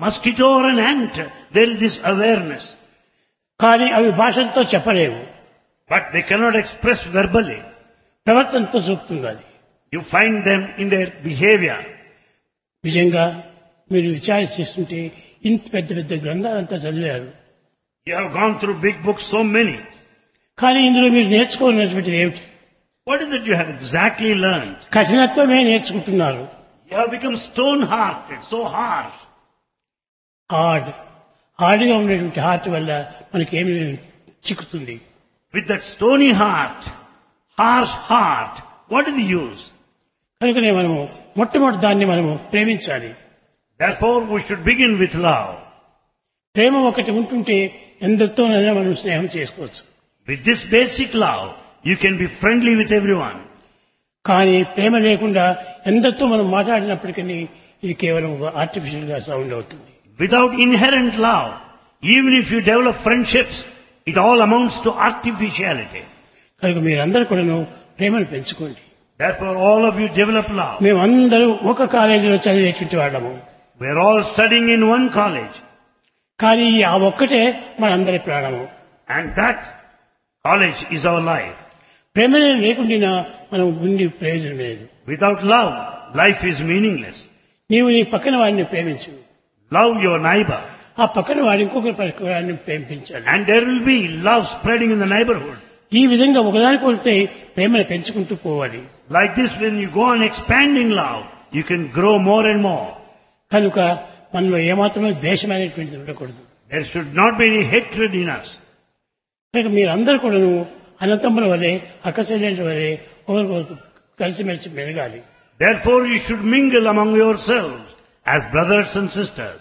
mosquito or an ant, there is this awareness. కానీ అవి భాషలతో చెప్పలేవు But they cannot express verbally. ప్రవర్తనతో చూపుతుంది అది You find them in their behavior. నిజంగా మీరు విచారణ చేస్తుంటే ఇంత పెద్ద పెద్ద గ్రంథాలంతా చదివారు You have gone through big books, so many. కానీ ఇందులో మీరు నేర్చుకోవాలన్నటువంటిది ఏమిటి What is it you have exactly learned? కఠినత్వమే నేర్చుకుంటున్నారు You have become stone-hearted, so harsh. Hard హార్డ్గా ఉండేటువంటి హార్ట్ వల్ల మనకేమి చిక్కుతుంది With that stony heart, harsh heart, what is the use? కనుకనే మనము మొట్టమొదటి దాన్ని మనము ప్రేమించాలి Therefore, we should begin with love. ప్రేమ ఒకటి ఉంటుంటే ఎందరితోనైనా మనం స్నేహం చేసుకోవచ్చు With this basic love, you can be friendly with everyone. కానీ ప్రేమ లేకుండా ఎందరితో మనం మాట్లాడినప్పటికీ ఇది కేవలం ఆర్టిఫిషియల్ గా సౌండ్ అవుతుంది Without inherent love, even if you develop friendships, it all amounts to artificiality. కనుక మీరందరూ కూడాను ప్రేమను పెంచుకోండి Therefore, all of you develop love. మేమందరూ ఒక కాలేజీలో చదివేటువంటి వాళ్ళము We are all studying in one college, కానీ ఆ ఒక్కటే మనందరి ప్రాణము and that college is our life. ప్రేమనే లేకుండా మనం ఉండి ప్రయోజనం లేదు Without love, life is meaningless. నీవు నీ పక్కన వాడిని ప్రేమించు Love your neighbor, ఆ పక్కన వాడి ఇంకొక పక్కన వాడిని ప్రేమించాలి and there will be love spreading in the neighborhood. ఈ విధంగా ఒకదానికి కొడితే ప్రేమను పెంచుకుంటూ పోవాలి Like this, when you go on expanding love, you can grow more and more. కనుక మనలో ఏమాత్రమే ద్వేషం అనేటువంటిది ఉండకూడదు There should not be any hatred in us. కనుక మీరందరూ కూడాను అనంతముల వలె అక్కచెల్లెంటి వలె ఒకరికొకరు కలిసిమెలిసి మెరగాలి Therefore, you should mingle among yourselves as brothers and sisters.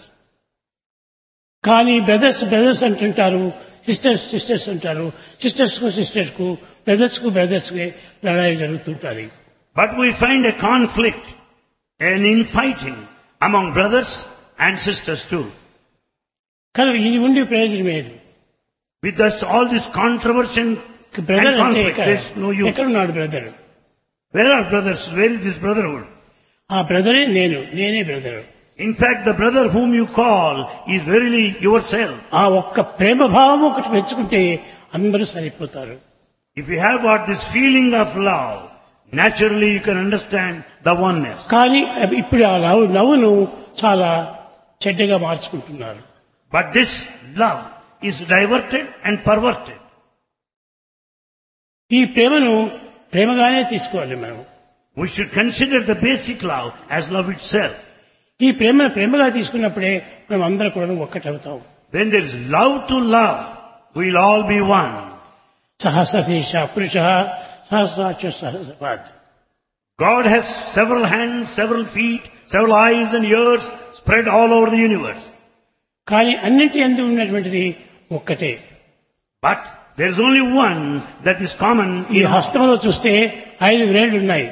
కానీ బ్రదర్స్ బ్రదర్స్ అంటుంటారు సిస్టర్స్ సిస్టర్స్ అంటారు సిస్టర్స్ కు సిస్టర్స్ కు బ్రదర్స్ కు బ్రదర్స్ కి లడాయి జరుగుతుంటారు But we find a conflict, an infighting among brothers and sisters too. కనుక ఇది ఉండి ప్రయోజనం లేదు With us, all this controversy and brother and అంటే conflict, ఎక్కడ there's no use. ఎక్కడున్నాడు brother Where are brothers? Where is this brotherhood? ఆ బ్రదరే నేను నేనే brother In fact, the brother whom you call is verily yourself. ఆ ఒక్క ప్రేమ భావం ఒకటి పెంచుకుంటే అందరూ సరిపోతారు If you have got this feeling of love, naturally you can understand the oneness. కానీ అవి ఇప్పుడు ఆ నవ్వు నవ్వును చాలా చెడ్డగా మార్చుకుంటున్నారు But this love is diverted and perverted. ఈ ప్రేమను ప్రేమగానే తీసుకోవాలి మనం We should consider the basic love as love itself. ఈ ప్రేమను ప్రేమగా తీసుకున్నప్పుడే మనం అందరం కూడా ఒక్కటవుతాం When there is love to love, we'll all be one. సహస్రశీర్ష పురుష సహస్రాక్ష సహస్రపాత్ God has several hands, several feet, several eyes and ears spread all over the universe. కానీ అన్నింటి ఎందు ఉన్నటువంటిది ఒక్కటే But there is only one that is common ఈ in all. హస్తంలో చూస్తే ఐదు వేళ్ళు ఉన్నాయి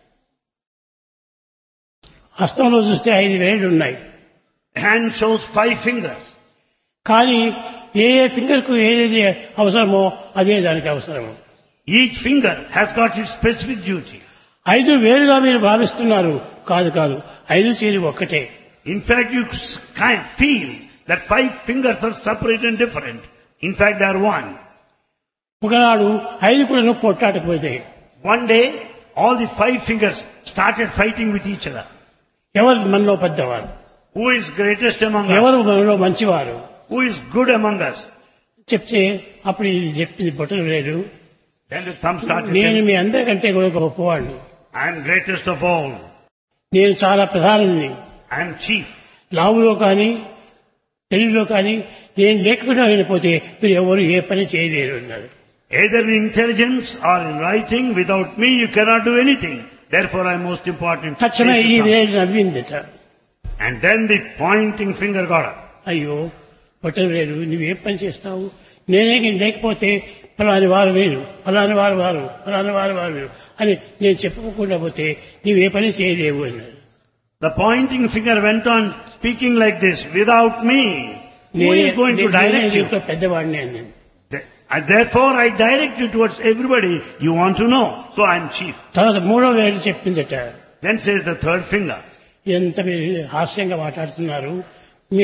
హస్తంలో చూస్తే ఐదు వేళ్ళు ఉన్నాయి Hand shows five fingers. కానీ ఏ ఏ ఫింగర్ కు ఏదేది అవసరమో అదే దానికి అవసరము Each finger has got its specific duty. ఐదు వేలుగా మీరు భావిస్తున్నారు కాదు కాదు ఐదు చేరి ఒక్కటే In fact, you s- kind of feel that five fingers are separate and different. In fact, they are one. ఒకనాడు ఐదు కూడా పొట్టాటకపోతాయి One day, all the five fingers started fighting with each other. ఎవరు మనలో పెద్దవారు Who is greatest among us? ఎవరు మనలో మంచివారు Who is good among us? చెప్తే అప్పుడు ఇది చెప్పింది బొట్టలు లేదు Then the thumb started నేను telling, మీ అందరికంటే కూడా గొప్పవాడిని I am greatest of all. నేను చాలా ప్రధాని I am chief. లావులో కానీ తెలుగులో కానీ నేను లేకుండా వెళ్ళిపోతే మీరు ఎవరు ఏ పని చేయలేరు అన్నారు Either in intelligence or in writing, without me you cannot do anything. Therefore I am most important. తక్షణమే ఈ Take the thumb. వేలు నవ్విందట And then the pointing finger got up. అయ్యో బొట్టలు లేదు నువ్వేం పని చేస్తావు నేనే లేకపోతే ఫలాని వారు వేరు ఫలాని వారు వారు ఫలాని వారు వారు వేరు అని నేను చెప్పుకోకుండా పోతే నీవే పని చేయలేవు అన్నాడు The pointing finger went on speaking like this, without me, who నేనే- is going to నేనే direct you? దీంట్లో పెద్దవాడిని అన్నాను Th- and Therefore I direct you towards everybody you want to know. So I am chief. తర్వాత మూడో వేలు చెప్పిందట Then says the third finger. ఎంత మీరు హాస్యంగా మాట్లాడుతున్నారు